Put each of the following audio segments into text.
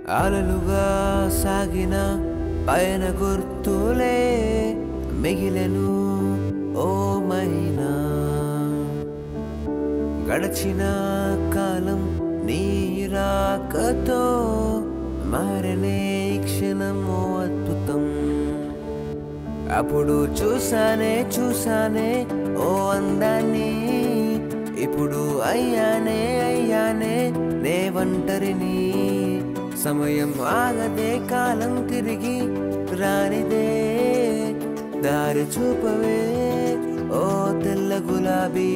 అలలుగా సాగిన పయన గుర్తులే మిగిలెను ఓ మైనా గడచిన కాలం నీ రాకతో మారనే ఈ క్షణం ఓ అద్భుతం అప్పుడు చూసానే చూసానే ఓ అందాన్ని ఇప్పుడు అయ్యానే అయ్యానే నే ఒంటరిని సమయం ఆగదే కాలం తిరిగి రానిదే దారి చూపవే ఓ తెల్ల గులాబీ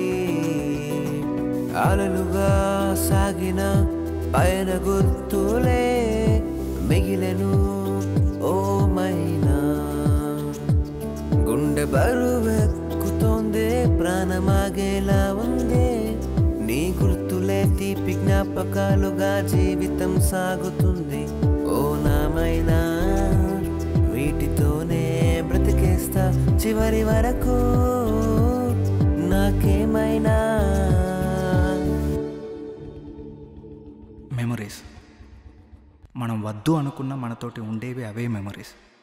అలలుగా సాగిన పయన గుర్తులే మిగిలెను ఓ మైనా గుండె బరువెక్కుతోందే ప్రాణమాగేలా ఉందే నీ గుర్తులే తీపి జ్ఞాపకాలుగా జీవితం సాగుతుంది ఓ నామైనా వీటితోనే బ్రతికేస్తా చివరి వరకు నాకేమైనా మెమరీస్ మనం వద్దు అనుకున్న మనతోటి ఉండేవి అవే మెమరీస్